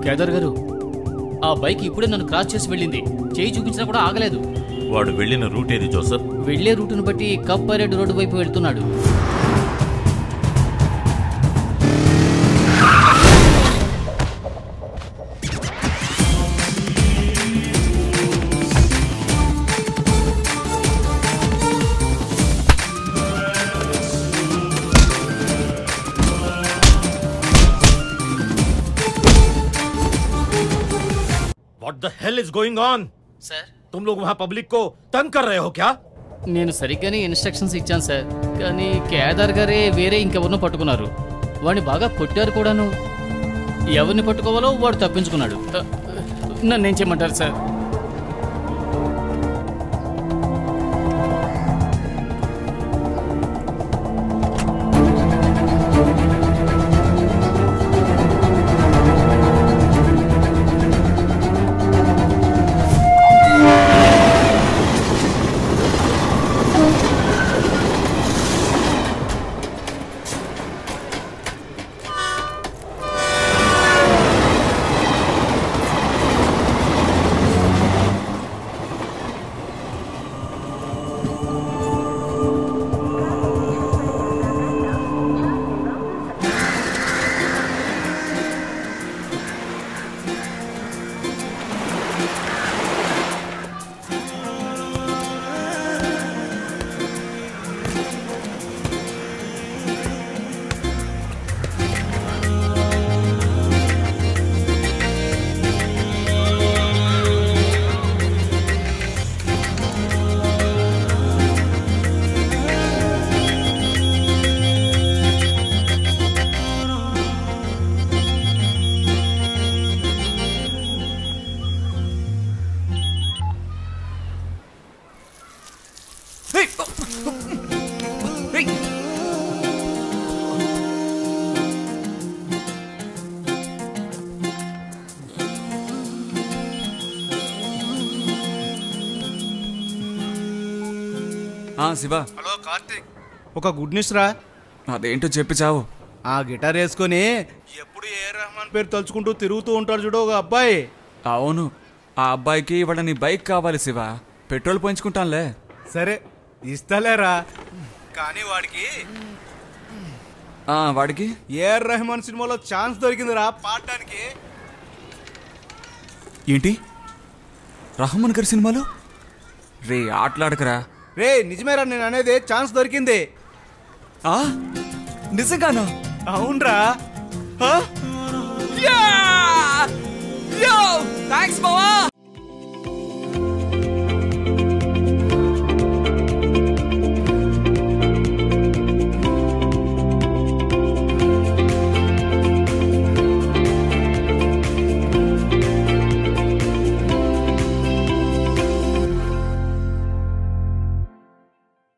కేదార్ గారు ఆ బైక్ ఇప్పుడే నన్ను క్రాస్ చేసి వెళ్ళింది చేయి చూపించినా కూడా ఆగలేదు వాడు వెళ్ళిన రూట్ ఏది జోసఫ్ వెళ్లే రూటును బట్టి కప్ పరేడ్ రోడ్డు వైపు వెళ్తున్నాడు what the hell is going on sir तुम लोग वहां पब्लिक को तंग कर रहे हो क्या నేను సరిగ్గానే ఇన్స్ట్రక్షన్స్ ఇచ్చాను సార్ కానీ కేదార్ గారే వేరే ఇంకెవరినో పట్టుకున్నారు వాడిని బాగా కొట్టారు కూడాను ఎవరిని పట్టుకోవాలో వాడు తప్పించుకున్నాడు అ, నన్ను ఏం చేయమంటారు సార్ ఆ శివ హలో కార్తీక్ ఒక గుడ్ న్యూస్ రా అదేంటో చెప్పి చావు ఆ గిటార్ వేసుకొని ఎప్పుడు ఏ రహమాన్ పేరు తలుచుకుంటూ తిరుగుతూ ఉంటాడు చూడు ఒక అబ్బాయి అవును ఆ అబ్బాయికి ఇవాళ నీ బైక్ కావాలి శివ పెట్రోల్ పోయించుకుంటానులే సరే ఇస్తాలేరా కానీ వాడికి ఆ వాడికి ఏఆర్ రెహమాన్ సినిమాలో ఛాన్స్ దొరికిందిరా పాడడానికి ఏంటి రహమాన్ గారి సినిమాలో రే ఆటలాడకరా రే నిజమేరా నేను అనేది ఛాన్స్ దొరికింది ఆ నిజంగానా అవునరా థ్యాంక్స్ బావా